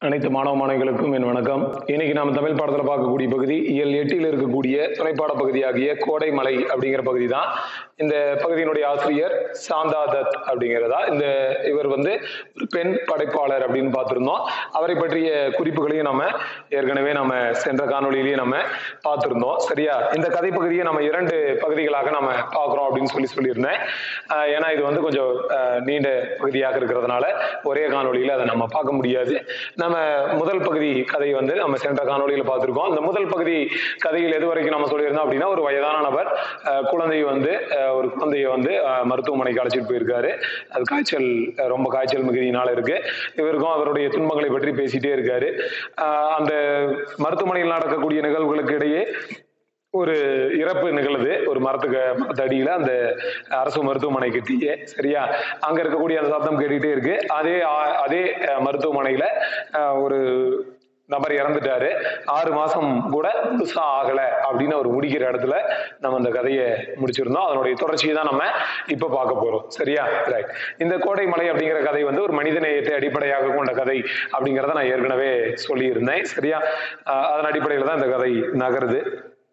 அனைத்து மாணவ மாணவிகளுக்கும் என் வணக்கம் இன்னைக்கு நாம தமிழ் பாடத்துல பார்க்கக்கூடிய பகுதி இயல் எட்டில் இருக்கக்கூடிய துணைப்பாட பகுதியாகிய கோடைமலை அப்படிங்கிற பகுதி தான் இந்த பகுதியினுடைய ஆசிரியர் சாந்தா தத் அப்படிங்கிறதா இந்த இவர் வந்து ஒரு பெண் படைப்பாளர் அப்படின்னு பார்த்திருந்தோம் அவரை பற்றிய குறிப்புகளையும் நம்ம ஏற்கனவே நம்ம சென்ற காணொளியிலேயே நம்ம பார்த்திருந்தோம் சரியா இந்த கதை பகுதியை நம்ம இரண்டு பகுதிகளாக நம்ம பார்க்குறோம் அப்படின்னு சொல்லி சொல்லியிருந்தேன் ஆஹ் ஏன்னா இது வந்து கொஞ்சம் ஆஹ் நீண்ட பகுதியாக இருக்கிறதுனால ஒரே காணொளியில அதை நம்ம பார்க்க முடியாது நம்ம முதல் பகுதி கதையை வந்து நம்ம சென்ற காணொளியில பார்த்திருக்கோம் இந்த முதல் பகுதி கதையில் எது வரைக்கும் நம்ம சொல்லியிருந்தோம் அப்படின்னா ஒரு வயதான நபர் ஆஹ் குழந்தையை வந்து ஆஹ் ஒரு குழந்தையை வந்து ஆஹ் மருத்துவமனைக்கு அழைச்சிட்டு போயிருக்காரு அது காய்ச்சல் ஆஹ் ரொம்ப காய்ச்சல் மிகுதியினால இருக்கு இவருக்கும் அவருடைய துன்பங்களை பற்றி பேசிட்டே இருக்காரு ஆஹ் அந்த மருத்துவமனையில் நடக்கக்கூடிய நிகழ்வுகளுக்கு இடையே ஒரு இறப்பு நிகழுது ஒரு மரத்துக்கு மரத்தடியில அந்த அரசு மருத்துவமனை கிட்டேயே சரியா அங்க இருக்கக்கூடிய அந்த சத்தம் கேட்டுக்கிட்டே இருக்கு அதே ஆ- அதே அஹ், மருத்துவமனையில அஹ், ஒரு நபர் இறந்துட்டாரு ஆறு மாசம் கூட முழுசா ஆகல அப்படின்னு அவர் முடிக்கிற இடத்துல நம்ம அந்த கதையை முடிச்சிருந்தோம் அதனுடைய தொடர்ச்சியை தான் நம்ம இப்ப பார்க்க போறோம் சரியா ரைட் இந்த கோடை மலை அப்படிங்கிற கதை வந்து ஒரு மனித நேயத்தை அடிப்படையாக கொண்ட கதை அப்படிங்கிறத நான் ஏற்கனவே சொல்லியிருந்தேன் சரியா அஹ், அதன் அடிப்படையில தான் இந்த கதை நகருது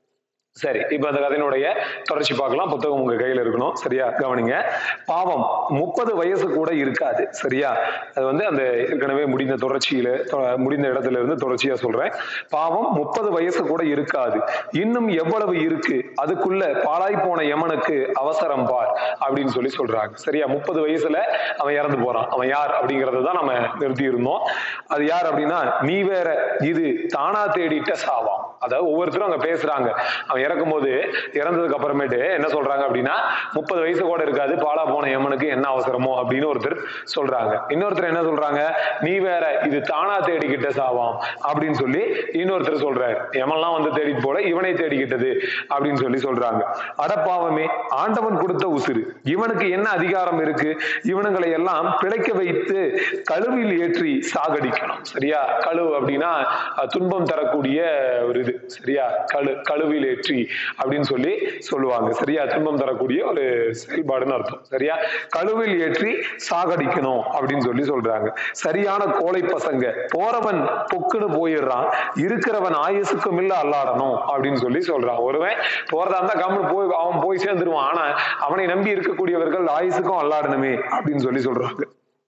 சரி இப்ப அந்த கதையினுடைய தொடர்ச்சி பார்க்கலாம் புத்தகம் உங்க கையில இருக்கணும் சரியா கவனிங்க பாவம் முப்பது வயசு கூட இருக்காது சரியா அது வந்து அந்த ஏற்கனவே முடிந்த தொடர்ச்சியில தொ- முடிந்த இடத்துல இருந்து தொடர்ச்சியா சொல்றேன் பாவம் முப்பது வயசு கூட இருக்காது இன்னும் எவ்வளவு இருக்கு அதுக்குள்ள பாழாய் போன யமனுக்கு அவசரம் பார் அப்படின்னு சொல்லி சொல்றாங்க சரியா முப்பது வயசுல அவன் இறந்து போறான் அவன் யார் அப்படிங்கறத தான் நம்ம நிறுத்தி இருந்தோம் அது யார் அப்படின்னா நீ வேற இது தானா தேடிட்ட சாவாம் அதாவது ஒவ்வொருத்தரும் அங்க பேசுறாங்க அவன் இறக்கும்போது இறந்ததுக்கு அப்புறமேட்டு என்ன சொல்றாங்க அப்படின்னா முப்பது வயசு கூட இருக்காது பாலா போன யமனுக்கு என்ன அவசரமோ அப்படின்னு ஒருத்தர் சொல்றாங்க இன்னொருத்தர் என்ன சொல்றாங்க நீ வேற இது தானா தேடிக்கிட்ட சாவாம் அப்படின்னு சொல்லி இன்னொருத்தர் சொல்றாரு யமன்லாம் வந்து தேடிட்டு போல இவனை தேடிக்கிட்டது அப்படின்னு சொல்லி சொல்றாங்க அடப்பாவமே ஆண்டவன் கொடுத்த உசுறு இவனுக்கு என்ன அதிகாரம் இருக்கு இவனுங்களை எல்லாம் பிழைக்க வைத்து கழுவில் ஏற்றி சாகடிக்கணும் சரியா கழு அப்படின்னா அஹ், துன்பம் தரக்கூடிய ஒரு இது சரியா கழு கழுவில் ஏற்றி அப்படின்னு சொல்லி சொல்லுவாங்க சரியா துன்பம் தரக்கூடிய ஒரு செயல்பாடுன்னு அர்த்தம் சரியா கழுவில் ஏற்றி சாகடிக்கணும் அப்படின்னு சொல்லி சொல்றாங்க சரியான கோழை பசங்க போறவன் பொக்குன்னு போயிடுறான் இருக்கிறவன் ஆயுசுக்கும் இல்ல அல்லாடணும் அப்படின்னு சொல்லி சொல்றான் ஒருவன் போறதா இருந்தா கம்முன்னு போய் அவன் போய் சேர்ந்துருவான் ஆனா அவனை நம்பி இருக்கக்கூடியவர்கள் ஆயுசுக்கும் அல்லாடணுமே அப்படின்னு சொல்லி சொல்றாங்க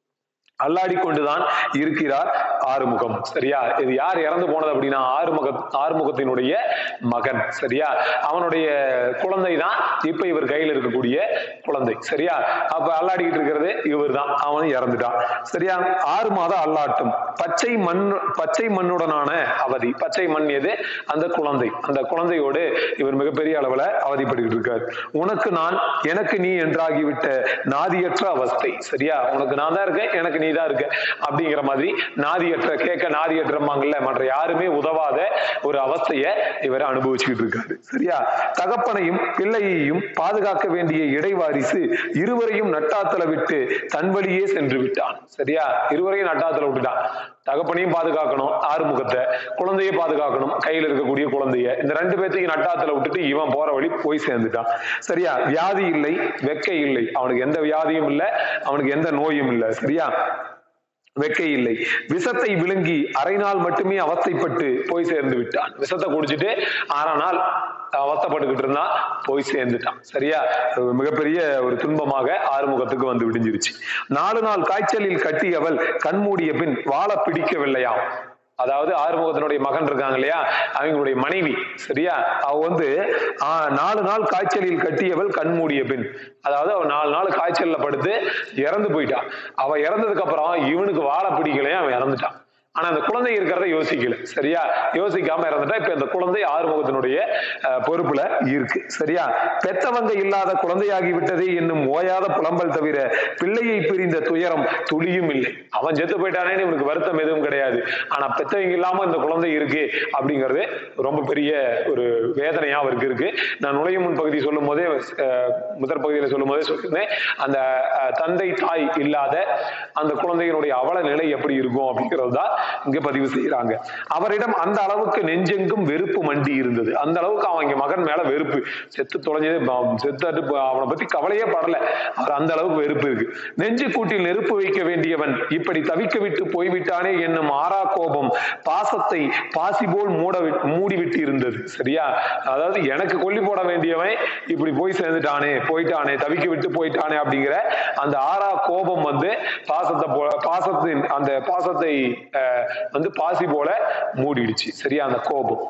அல்லாடி கொண்டுதான் இருக்கிறார் ஆறுமுகம் சரியா இது யார் இறந்து போனது அப்படின்னா ஆறுமுக ஆறுமுகத்தினுடைய மகன் சரியா அவனுடைய குழந்தை தான் இப்ப இவர் கையில் இருக்கக்கூடிய குழந்தை சரியா அப்ப அல்லாடிக்கிட்டு இருக்கிறது இவர் தான் அவன் இறந்துட்டான் சரியா ஆறு மாதம் அல்லாட்டும் பச்சை மண் பச்சை மண்ணுடனான அவதி பச்சை மண் எது அந்த குழந்தை அந்த குழந்தையோடு இவர் மிகப்பெரிய அளவுல அவதிப்பட்டுக்கிட்டு இருக்கார் உனக்கு நான் எனக்கு நீ என்றாகிவிட்ட நாதியற்ற அவஸ்தை சரியா உனக்கு நான் தான் இருக்கேன் எனக்கு நீ தான் இருக்க அப்படிங்கிற மாதிரி நாதியற்ற கேட்க நாதியற்றமாங்கல்ல மற்ற யாருமே உதவாத ஒரு அவஸ்தைய இவர் அனுபவிச்சுக்கிட்டு இருக்காரு சரியா தகப்பனையும் பிள்ளையையும் பாதுகாக்க வேண்டிய இடைவாரிசு இருவரையும் நட்டாத்தல விட்டு தன் வழியே சென்று விட்டான் சரியா இருவரையும் நட்டாத்தல விட்டுட்டான் தகப்பனையும் பாதுகாக்கணும் ஆறுமுகத்தை குழந்தையை பாதுகாக்கணும் கையில் இருக்கக்கூடிய குழந்தைய இந்த ரெண்டு பேர்த்தையும் நட்டாத்துல விட்டுட்டு இவன் போற வழி போய் சேர்ந்துட்டான் சரியா வியாதி இல்லை வெக்கை இல்லை அவனுக்கு எந்த வியாதியும் இல்லை அவனுக்கு எந்த நோயும் இல்லை சரியா வெக்கை இல்லை விஷத்தை விழுங்கி அரை நாள் மட்டுமே அவஸ்தைப்பட்டு போய் சேர்ந்து விட்டான் விஷத்தை குடிச்சிட்டு அரை நாள் அவஸ்தைப்பட்டுக்கிட்டு இருந்தான் போய் சேர்ந்துட்டான் சரியா ஒரு மிகப்பெரிய ஒரு துன்பமாக ஆறுமுகத்துக்கு வந்து விடிஞ்சிருச்சு நாலு நாள் காய்ச்சலில் கட்டியவள் கண்மூடிய பின் வாழ பிடிக்கவில்லையாம் அதாவது ஆறுமுகத்தினுடைய மகன் இருக்காங்க இல்லையா அவங்களுடைய மனைவி சரியா அவ வந்து ஆஹ், நாலு நாள் காய்ச்சலில் கட்டியவள் கண் மூடிய பின் அதாவது அவ நாலு நாள் காய்ச்சல்ல படுத்து இறந்து போயிட்டான் அவ இறந்ததுக்கு அப்புறம் இவனுக்கு வாழ பிடிக்கலையா அவன் இறந்துட்டான் ஆனா அந்த குழந்தை இருக்கிறத யோசிக்கல சரியா யோசிக்காம இறந்துட்டா இப்ப இந்த குழந்தை ஆறுமுகத்தினுடைய அஹ், பொறுப்புல இருக்கு சரியா பெத்தவங்க இல்லாத குழந்தையாகி விட்டதே என்னும் ஓயாத புலம்பல் தவிர பிள்ளையை பிரிந்த துயரம் துளியும் இல்லை அவன் செத்து போயிட்டானே இவனுக்கு வருத்தம் எதுவும் கிடையாது ஆனா பெத்தவங்க இல்லாம இந்த குழந்தை இருக்கு அப்படிங்கிறது ரொம்ப பெரிய ஒரு வேதனையா அவருக்கு இருக்கு நான் நுழையும் முன் பகுதி சொல்லும் போதே அஹ், முதற் பகுதியில சொல்லும் போதே சொல்லியிருந்தேன் அந்த அஹ், தந்தை தாய் இல்லாத அந்த குழந்தையினுடைய அவல நிலை எப்படி இருக்கும் அப்படிங்கிறது தான் இங்க பதிவு செய்யறாங்க அவரிடம் அந்த அளவுக்கு நெஞ்செங்கும் வெறுப்பு மண்டி இருந்தது அந்த அளவுக்கு அவங்க மகன் மேல வெறுப்பு செத்து தொலைஞ்சது ப- செத்து ப- அவனை பத்தி கவலையே படல அவர் அந்த அளவுக்கு வெறுப்பு இருக்கு நெஞ்சு கூட்டில் நெருப்பு வைக்க வேண்டியவன் இப்படி தவிக்க விட்டு போய்விட்டானே என்னும் ஆறா கோபம் பாசத்தை பாசி போல் மூட விட்- மூடிவிட்டு இருந்தது சரியா அதாவது எனக்கு கொல்லி போட வேண்டியவன் இப்படி போய் சேர்ந்துட்டானே போயிட்டானே தவிக்க விட்டு போயிட்டானே அப்படிங்கிற அந்த ஆறா கோபம் வந்து பாசத்தை போல பாசத்தின் அந்த பாசத்தை அஹ், வந்து பாசி போல மூடிடுச்சு சரியா அந்த கோபம்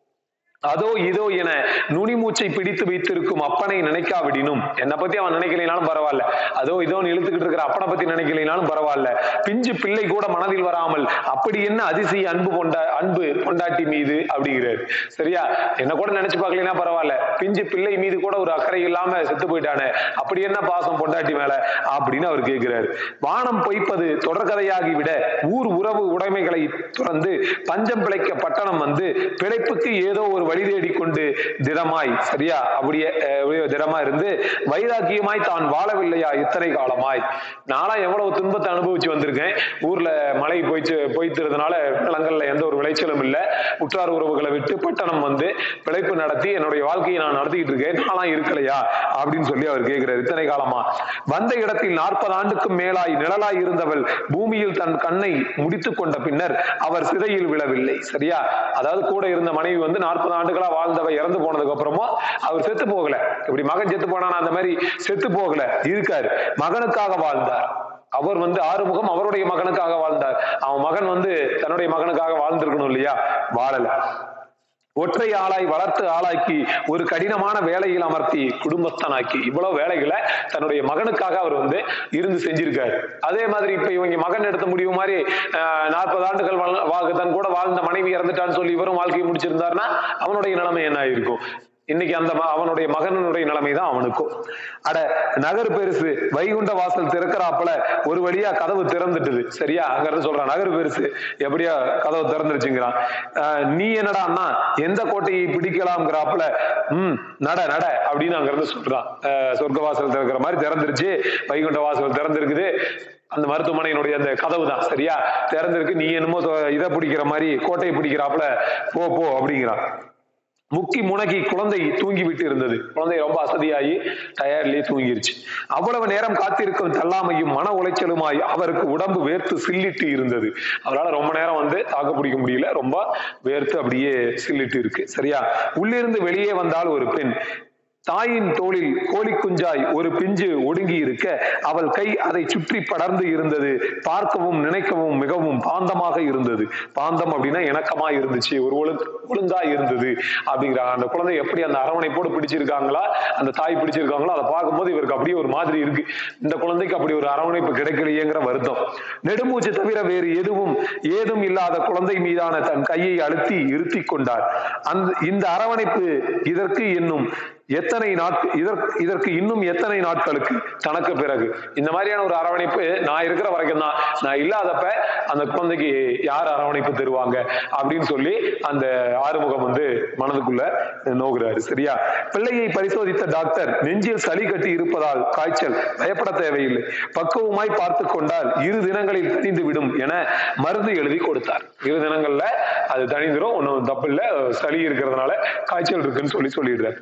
அதோ இதோ என நுனிமூச்சை பிடித்து வைத்திருக்கும் அப்பனை நினைக்காவிடினும் என்னை பத்தி அவன் நினைக்கலைனாலும் பரவாயில்ல அதோ இதோ இழுத்துக்கிட்டு இருக்கிற அப்பனை பத்தி நினைக்கலைனாலும் பரவாயில்ல பிஞ்சு பிள்ளை கூட மனதில் வராமல் அப்படி என்ன அதிசய அன்பு கொண்டா அன்பு பொண்டாட்டி மீது அப்படிங்கிறாரு சரியா என்ன கூட நினைச்சு பார்க்கலைன்னா பரவாயில்ல பிஞ்சு பிள்ளை மீது கூட ஒரு அக்கறை இல்லாம செத்து போயிட்டானே அப்படி என்ன பாசம் பொண்டாட்டி மேல அப்படின்னு அவர் கேட்கிறாரு வானம் பொய்ப்பது தொடர்கதையாகி விட ஊர் உறவு உடைமைகளை துறந்து பஞ்சம் பிழைக்க பட்டணம் வந்து பிழைப்புக்கு ஏதோ ஒரு வழி தேடிக்கொண்டு திடமாய் சரியா அப்படியே அஹ், அப்படியே திடமா இருந்து வைராக்கியமாய் தான் வாழவில்லையா இத்தனை காலமாய் நானா எவ்வளவு துன்பத்தை அனுபவிச்சு வந்திருக்கேன் ஊர்ல மழை போயிச்சு போய்த்துறதுனால நிலங்கள்ல எந்த ஒரு விளைச்சலும் இல்ல உற்றார் உறவுகளை விட்டு பட்டணம் வந்து பிழைப்பு நடத்தி என்னுடைய வாழ்க்கையை நான் நடத்திக்கிட்டு இருக்கேன் நானா இருக்கலையா அப்படின்னு சொல்லி அவர் கேட்கிறார் இத்தனை காலமா வந்த இடத்தில் நாற்பது ஆண்டுக்கும் மேலாய் நிழலாய் இருந்தவள் பூமியில் தன் கண்ணை முடித்துக் கொண்ட பின்னர் அவர் சிறையில் விழவில்லை சரியா அதாவது கூட இருந்த மனைவி வந்து நாற்பது ஆண்டுகளா வாழ்ந்தவ இறந்து போனதுக்கு அப்புறமும் அவர் செத்து போகல இப்படி மகன் செத்து போனானா அந்த மாதிரி செத்து போகல இருக்காரு மகனுக்காக வாழ்ந்தார் அவர் வந்து ஆறுமுகம் அவருடைய மகனுக்காக வாழ்ந்தார் அவன் மகன் வந்து தன்னுடைய மகனுக்காக வாழ்ந்திருக்கணும் இல்லையா வாழல ஒற்றை ஆளாய் வளர்த்து ஆளாக்கி ஒரு கடினமான வேலையில் அமர்த்தி குடும்பஸ்தனாக்கி இவ்வளவு வேலைகளை தன்னுடைய மகனுக்காக அவர் வந்து இருந்து செஞ்சிருக்காரு அதே மாதிரி இப்ப இவங்க மகன் எடுத்த முடிவு மாதிரி நாற்பது ஆண்டுகள் வாழ்- வா- தன் கூட வாழ்ந்த மனைவி இறந்துட்டான்னு சொல்லி இவரும் வாழ்க்கையை முடிச்சிருந்தாருன்னா அவனுடைய நிலைமை என்ன ஆயிருக்கும் இன்னைக்கு அந்த ம- அவனுடைய மகனுடைய நிலைமை தான் அவனுக்கும் அட நகர் பெருசு வைகுண்ட வாசல் திறக்கிறாப்புல ஒரு வழியா கதவு திறந்துட்டுது சரியா அங்க இருந்து சொல்றான் நகர் பெருசு எப்படியா கதவு திறந்துருச்சுங்கிறான் ஆஹ் நீ என்னடா அண்ணா எந்த கோட்டையை பிடிக்கலாம்ங்கிறாப்புல ம் நட நட அப்படின்னு அங்க இருந்து சொல்றான் ஆஹ் சொர்க்க வாசல் திறக்கிற மாதிரி திறந்துருச்சு வைகுண்ட வாசல் திறந்திருக்குது அந்த மருத்துவமனையினுடைய அந்த கதவு தான் சரியா திறந்திருக்கு நீ என்னமோ சொ- இதை பிடிக்கிற மாதிரி கோட்டையை பிடிக்கிறாப்புல போ போ அப்படிங்கிறான் முக்கி முனகி குழந்தை தூங்கி விட்டு இருந்தது குழந்தை ரொம்ப அசதியாகி டயர்லயே தூங்கிருச்சு அவ்வளவு நேரம் காத்திருக்கும் தள்ளாமையும் மன உளைச்சலுமாய் அவருக்கு உடம்பு வேர்த்து சில்லிட்டு இருந்தது அவரால் ரொம்ப நேரம் வந்து தாக்கு பிடிக்க முடியல ரொம்ப வேர்த்து அப்படியே சில்லிட்டு இருக்கு சரியா உள்ளிருந்து வெளியே வந்தால் ஒரு பெண் தாயின் தோளில் கோழி குஞ்சாய் ஒரு பிஞ்சு ஒடுங்கி இருக்க அவள் கை அதை சுற்றி படர்ந்து இருந்தது பார்க்கவும் நினைக்கவும் மிகவும் பாந்தமாக இருந்தது பாந்தம் அப்படின்னா இணக்கமா இருந்துச்சு ஒரு ஒழுங்கு ஒழுங்கா இருந்தது அப்படிங்கிறாங்க அந்த குழந்தை எப்படி அந்த அரவணைப்போடு பிடிச்சிருக்காங்களா அந்த தாய் பிடிச்சிருக்காங்களோ அதை பார்க்கும்போது இவருக்கு அப்படியே ஒரு மாதிரி இருக்கு இந்த குழந்தைக்கு அப்படி ஒரு அரவணைப்பு கிடைக்கலையேங்கிற வருத்தம் நெடுமூச்சு தவிர வேறு எதுவும் ஏதும் இல்லாத குழந்தை மீதான தன் கையை அழுத்தி இருத்தி கொண்டார் அந்த இந்த அரவணைப்பு இதற்கு என்னும் எத்தனை நாட்கள் இதற்கு இதற்கு இன்னும் எத்தனை நாட்களுக்கு தனக்கு பிறகு இந்த மாதிரியான ஒரு அரவணைப்பு நான் இருக்கிற வரைக்கும் தான் நான் இல்லாதப்ப அந்த குழந்தைக்கு யார் அரவணைப்பு தருவாங்க அப்படின்னு சொல்லி அந்த ஆறுமுகம் வந்து மனதுக்குள்ள நோகுறாரு சரியா பிள்ளையை பரிசோதித்த டாக்டர் நெஞ்சில் சளி கட்டி இருப்பதால் காய்ச்சல் பயப்பட தேவையில்லை பக்குவமாய் பார்த்து கொண்டால் இரு தினங்களில் தணிந்து விடும் என மருந்து எழுதி கொடுத்தார் இரு தினங்கள்ல அது தணிந்துரும் ஒன்றும் தப்பு இல்லை சளி இருக்கிறதுனால காய்ச்சல் இருக்குன்னு சொல்லி சொல்லிடுறாரு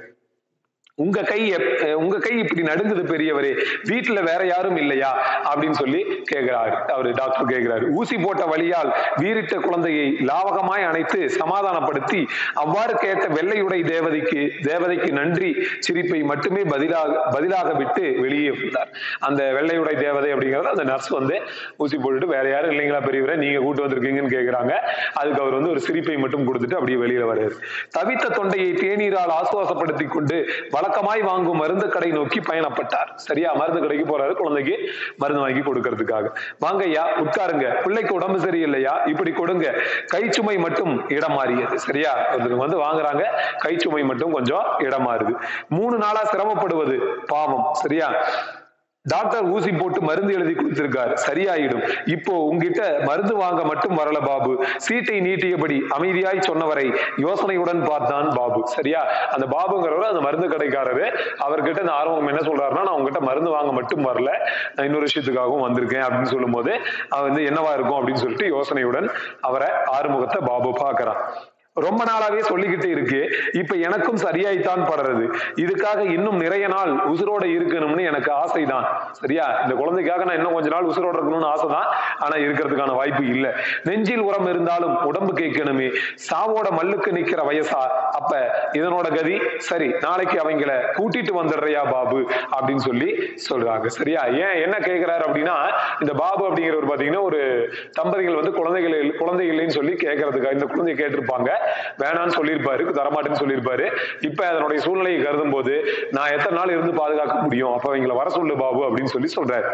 உங்க கை எப்- அஹ் உங்க கை இப்படி நடுங்குது பெரியவரே வீட்டுல வேற யாரும் இல்லையா அப்படின்னு சொல்லி கேட்கிறாரு அவரு டாக்டர் கேட்கிறாரு ஊசி போட்ட வழியால் வீரிட்ட குழந்தையை லாவகமாய் அணைத்து சமாதானப்படுத்தி அவ்வாறு கேட்ட வெள்ளையுடை தேவதைக்கு தேவதைக்கு நன்றி சிரிப்பை மட்டுமே பதிலாக பதிலாக விட்டு வெளியே வந்தார் அந்த வெள்ளையுடை தேவதை அப்படிங்கறது அந்த நர்ஸ் வந்து ஊசி போட்டுட்டு வேற யாரும் இல்லைங்களா பெரியவரே நீங்க கூட்டு வந்திருக்கீங்கன்னு கேக்குறாங்க அதுக்கு அவர் வந்து ஒரு சிரிப்பை மட்டும் கொடுத்துட்டு அப்படியே வெளியில வர்றாரு தவித்த தொண்டையை தேநீரால் ஆசுவாசப்படுத்தி கொண்டு வழக்கமாய் வாங்கும் மருந்து கடை நோக்கி பயணப்பட்டார் சரியா மருந்து கடைக்கு போறாரு குழந்தைக்கு மருந்து வாங்கி கொடுக்கறதுக்காக வாங்க ஐயா உட்காருங்க பிள்ளைக்கு உடம்பு சரியில்லையா இப்படி கொடுங்க கைச்சுமை மட்டும் இடம் மாறியது சரியா ஒருத்தர் வந்து வாங்குறாங்க கைச்சுமை மட்டும் கொஞ்சம் இடம் மாறுது மூணு நாளா சிரமப்படுவது பாவம் சரியா டாக்டர் ஊசி போட்டு மருந்து எழுதி கொடுத்திருக்காரு சரியாயிடும் இப்போ உங்ககிட்ட மருந்து வாங்க மட்டும் வரல பாபு சீட்டை நீட்டியபடி அமைதியாய் சொன்னவரை யோசனையுடன் பார்த்தான் பாபு சரியா அந்த பாபுங்கிறவர் அந்த மருந்து கடைக்காரரு அவர்கிட்ட இந்த ஆர்வம் என்ன சொல்றாருன்னா நான் உங்ககிட்ட மருந்து வாங்க மட்டும் வரல நான் இன்னொரு விஷயத்துக்காகவும் வந்திருக்கேன் அப்படின்னு சொல்லும்போது அவன் வந்து என்னவா இருக்கும் அப்படின்னு சொல்லிட்டு யோசனையுடன் அவரை ஆறுமுகத்தை பாபு பார்க்கறான் ரொம்ப நாளாவே சொல்லிக்கிட்டு இருக்கு இப்ப எனக்கும் சரியாய்த்தான் படுறது இதுக்காக இன்னும் நிறைய நாள் உசுரோட இருக்கணும்னு எனக்கு ஆசைதான் சரியா இந்த குழந்தைக்காக நான் இன்னும் கொஞ்ச நாள் உசுரோட இருக்கணும்னு ஆசைதான் ஆனா இருக்கிறதுக்கான வாய்ப்பு இல்ல நெஞ்சில் உரம் இருந்தாலும் உடம்பு கேட்கணுமே சாவோட மல்லுக்கு நிக்கிற வயசா அப்ப இதனோட கதி சரி நாளைக்கு அவங்கள கூட்டிட்டு வந்துடுறியா பாபு அப்படின்னு சொல்லி சொல்றாங்க சரியா ஏன் என்ன கேட்கிறாரு அப்படின்னா இந்த பாபு அப்படிங்கிறவர் பாத்தீங்கன்னா ஒரு தம்பதிகள் வந்து குழந்தைகள் இல்ல- குழந்தை இல்லைன்னு சொல்லி கேட்கறதுக்காக இந்த குழந்தைய கேட்டிருப்பாங்க வேணான்னு சொல்லியிருப்பாரு தரமாட்டேன்னு சொல்லியிருப்பாரு இப்ப அதனுடைய சூழ்நிலையை கருதும் போது நான் எத்தனை நாள் இருந்து பாதுகாக்க முடியும் அப்ப அவங்கள வர சொல்லு பாபு அப்படின்னு சொல்லி சொல்றாரு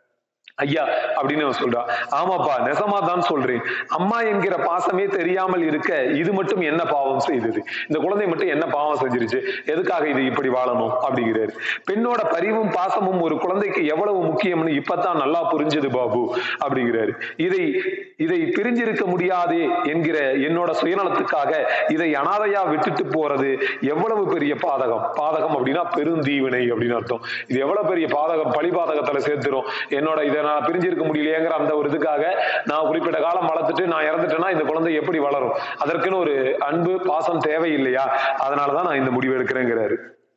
ஐயா அப்படின்னு அவன் சொல்றான் ஆமாப்பா நெசமா தான் சொல்றேன் அம்மா என்கிற பாசமே தெரியாமல் இருக்க இது மட்டும் என்ன பாவம் செய்தது இந்த குழந்தை மட்டும் என்ன பாவம் செஞ்சிருச்சு எதுக்காக இது இப்படி வாழணும் அப்படிங்கிறாரு பெண்ணோட பரிவும் பாசமும் ஒரு குழந்தைக்கு எவ்வளவு முக்கியம்னு இப்பதான் நல்லா புரிஞ்சது பாபு அப்படிங்கிறாரு இதை இதை பிரிஞ்சிருக்க முடியாதே என்கிற என்னோட சுயநலத்துக்காக இதை அனாதையா விட்டுட்டு போறது எவ்வளவு பெரிய பாதகம் பாதகம் அப்படின்னா பெருந்தீவினை அப்படின்னு அர்த்தம் இது எவ்வளவு பெரிய பாதகம் பழி பாதகத்துல சேர்த்துரும் என்னோட இதை நான் பிரிஞ்சிருக்க முடியலையேங்கிற அந்த ஒரு இதுக்காக நான் குறிப்பிட்ட காலம் வளர்த்துட்டு நான் இறந்துட்டேன்னா இந்த குழந்தை எப்படி வளரும் அதற்குன்னு ஒரு அன்பு பாசம் தேவை இல்லையா அதனாலதான் நான் இந்த முடிவு எடுக்கிறேங்கிறாரு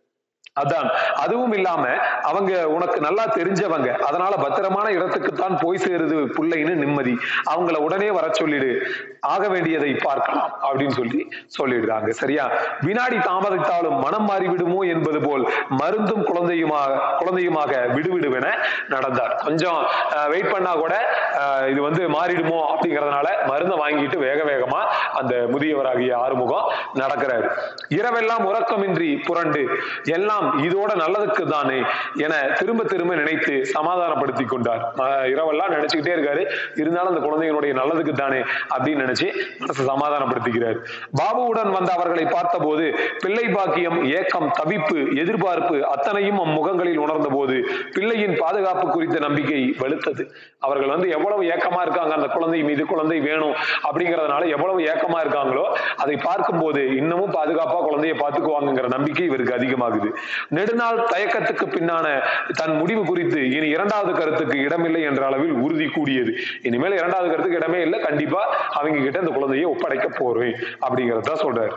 அதான் அதுவும் இல்லாம அவங்க உனக்கு நல்லா தெரிஞ்சவங்க அதனால பத்திரமான இடத்துக்கு தான் போய் சேருது பிள்ளைன்னு நிம்மதி அவங்கள உடனே வர சொல்லிடு ஆக வேண்டியதை பார்க்கலாம் அப்படின்னு சொல்லி சொல்லிடுறாங்க சரியா வினாடி தாமதித்தாலும் மனம் மாறிவிடுமோ என்பது போல் மருந்தும் குழந்தையுமாக குழந்தையுமாக விடுவிடுவென நடந்தார் கொஞ்சம் வெயிட் பண்ணா கூட அஹ், இது வந்து மாறிடுமோ அப்படிங்கறதுனால மருந்தை வாங்கிட்டு வேக வேகமா அந்த முதியவராகிய ஆறுமுகம் நடக்கிறாரு இரவெல்லாம் உறக்கமின்றி புரண்டு எல்லாம் இதோட நல்லதுக்கு தானே என திரும்ப திரும்ப நினைத்து சமாதானப்படுத்தி கொண்டார் அஹ் இரவெல்லாம் நினைச்சுக்கிட்டே இருக்காரு இருந்தாலும் அந்த குழந்தைகளுடைய நல்லதுக்கு தானே அப்படின்னு நினைச்சு மனசை சமாதானப்படுத்திக்கிறார் பாபுவுடன் வந்த அவர்களை பார்த்தபோது பிள்ளை பாக்கியம் ஏக்கம் தவிப்பு எதிர்பார்ப்பு அத்தனையும் அம்முகங்களில் உணர்ந்த போது பிள்ளையின் பாதுகாப்பு குறித்த நம்பிக்கை வலுத்தது அவர்கள் வந்து எவ்வளவு ஏக்கமா இருக்காங்க அந்த குழந்தை மீது குழந்தை வேணும் அப்படிங்கறதுனால எவ்வளவு ஏக்கமா இருக்காங்களோ அதை பார்க்கும்போது இன்னமும் பாதுகாப்பா குழந்தையை பார்த்துக்குவாங்கங்கிற நம்பிக்கை இவருக்கு அதிகமாகுது நெடுநாள் தயக்கத்துக்கு பின்னான தன் முடிவு குறித்து இனி இரண்டாவது கருத்துக்கு இடமில்லை என்ற அளவில் உறுதி கூடியது இனிமேல் இரண்டாவது கருத்துக்கு இடமே இல்லை கண்டிப்பா அவங்க கிட்ட இந்த குழந்தையை ஒப்படைக்க போறேன் அப்படிங்கறத சொல்றாரு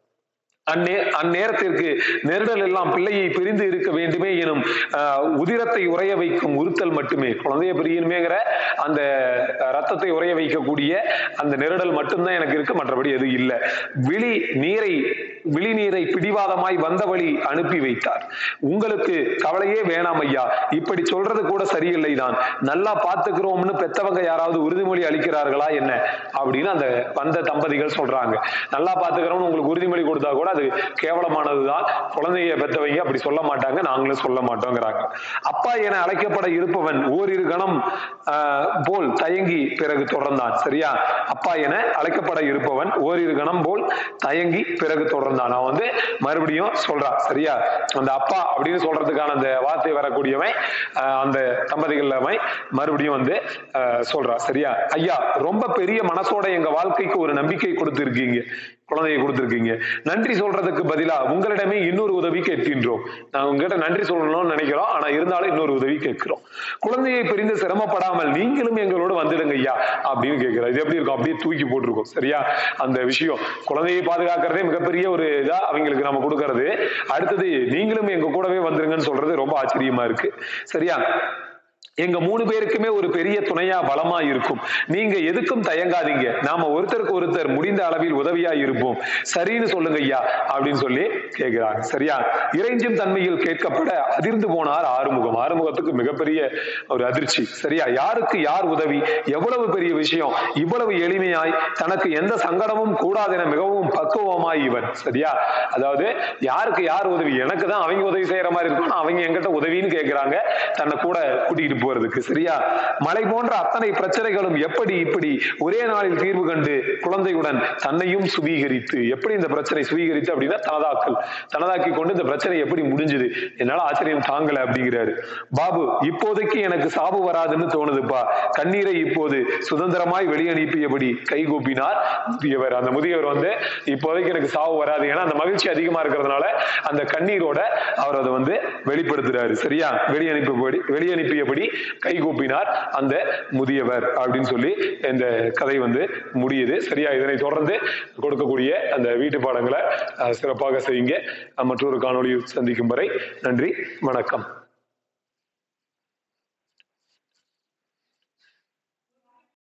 அந்நே அந்நேரத்திற்கு நெருடல் எல்லாம் பிள்ளையை பிரிந்து இருக்க வேண்டுமே எனும் ஆஹ், உதிரத்தை உறைய வைக்கும் உறுத்தல் மட்டுமே குழந்தைய பிரியணுமேங்கிற அந்த அஹ், ரத்தத்தை உறைய வைக்கக்கூடிய அந்த நெருடல் மட்டும்தான் எனக்கு இருக்கு மற்றபடி எதுவும் இல்லை விழி நீரை விழி நீரை பிடிவாதமாய் வந்த வழி அனுப்பி வைத்தார் உங்களுக்கு கவலையே வேணாம் ஐயா இப்படி சொல்றது கூட சரியில்லை தான் நல்லா பாத்துக்கிறோம்னு பெத்தவங்க யாராவது உறுதிமொழி அளிக்கிறார்களா என்ன அப்படின்னு அந்த வந்த தம்பதிகள் சொல்றாங்க நல்லா பாத்துக்கிறோம்னு உங்களுக்கு உறுதிமொழி கொடுத்தா கூட அது கேவலமானதுதான் குழந்தைய பெத்தவங்க அப்படி சொல்ல மாட்டாங்க நாங்களும் சொல்ல மாட்டோங்கிறாங்க அப்பா என அழைக்கப்பட இருப்பவன் ஓரிரு கணம் ஆஹ், போல் தயங்கி பிறகு தொடர்ந்தான் சரியா அப்பா என அழைக்கப்பட இருப்பவன் ஓரிரு கணம் போல் தயங்கி பிறகு தொடர்ந்தான் நான் வந்து மறுபடியும் சொல்றான் சரியா அந்த அப்பா அப்படின்னு சொல்றதுக்கான அந்த வார்த்தை வரக்கூடியவன் ஆஹ், அந்த தம்பதிகள் அவன் மறுபடியும் வந்து ஆஹ், சொல்றான் சரியா ஐயா ரொம்ப பெரிய மனசோட எங்க வாழ்க்கைக்கு ஒரு நம்பிக்கை கொடுத்திருக்கீங்க குழந்தையை கொடுத்திருக்கீங்க நன்றி சொல்றதுக்கு பதிலா உங்களிடமே இன்னொரு உதவி கேட்கின்றோம் நான் உங்ககிட்ட நன்றி சொல்லணும்னு நினைக்கிறோம் ஆனா இருந்தாலும் இன்னொரு உதவி கேட்கிறோம் குழந்தையை பிரிந்து சிரமப்படாமல் நீங்களும் எங்களோட வந்துடுங்க ஐயா அப்படின்னு கேட்கிறோம் இது எப்படி இருக்கும் அப்படியே தூக்கி போட்டிருக்கோம் சரியா அந்த விஷயம் குழந்தையை பாதுகாக்கிறதே மிகப்பெரிய ஒரு இதா அவங்களுக்கு நம்ம கொடுக்கறது அடுத்தது நீங்களும் எங்க கூடவே வந்துருங்கன்னு சொல்றது ரொம்ப ஆச்சரியமா இருக்கு சரியா எங்க மூணு பேருக்குமே ஒரு பெரிய துணையா பலமா இருக்கும் நீங்க எதுக்கும் தயங்காதீங்க நாம ஒருத்தருக்கு ஒருத்தர் முடிந்த அளவில் உதவியா இருப்போம் சரின்னு சொல்லுங்க ஐயா அப்படின்னு சொல்லி கேட்கிறாங்க சரியா இறைஞ்சும் தன்மையில் கேட்கப்பட அதிர்ந்து போனார் ஆறுமுகம் ஆறுமுகத்துக்கு மிகப்பெரிய ஒரு அதிர்ச்சி சரியா யாருக்கு யார் உதவி எவ்வளவு பெரிய விஷயம் இவ்வளவு எளிமையாய் தனக்கு எந்த சங்கடமும் கூடாதென மிகவும் பக்குவமாய் இவன் சரியா அதாவது யாருக்கு யார் உதவி எனக்கு தான் அவங்க உதவி செய்யற மாதிரி இருக்கும் ஆனா அவங்க என்கிட்ட உதவின்னு கேட்கிறாங்க தன்னை கூட கூட்டிகிட்டு போறதுக்கு சரியா மலை போன்ற அத்தனை பிரச்சனைகளும் எப்படி இப்படி ஒரே நாளில் தீர்வு கண்டு குழந்தையுடன் தன்னையும் சுவீகரித்து எப்படி இந்த பிரச்சனை சுவீகரித்து அப்படின்னா தனதாக்கல் தனதாக்கி கொண்டு இந்த பிரச்சனை எப்படி முடிஞ்சது என்னால ஆச்சரியம் தாங்கல அப்படிங்கிறாரு பாபு இப்போதைக்கு எனக்கு சாபு வராதுன்னு தோணுதுப்பா கண்ணீரை இப்போது சுதந்திரமாய் வெளியனுப்பியபடி கைகூப்பினார் முதியவர் அந்த முதியவர் வந்து இப்போதைக்கு எனக்கு சாவு வராது ஏன்னா அந்த மகிழ்ச்சி அதிகமா இருக்கிறதுனால அந்த கண்ணீரோட அவர் அதை வந்து வெளிப்படுத்துறாரு சரியா வெளியனுப்பியபடி வெளியனுப்பியபடி கைகூப்பினார் அந்த முதியவர் அப்படின்னு சொல்லி இந்த கதை வந்து முடியுது சரியா இதனை தொடர்ந்து கொடுக்கக்கூடிய அந்த வீட்டு பாடங்களை அஹ், சிறப்பாக செய்யுங்க அஹ், மற்றொரு காணொளியில் சந்திக்கும் வரை நன்றி வணக்கம்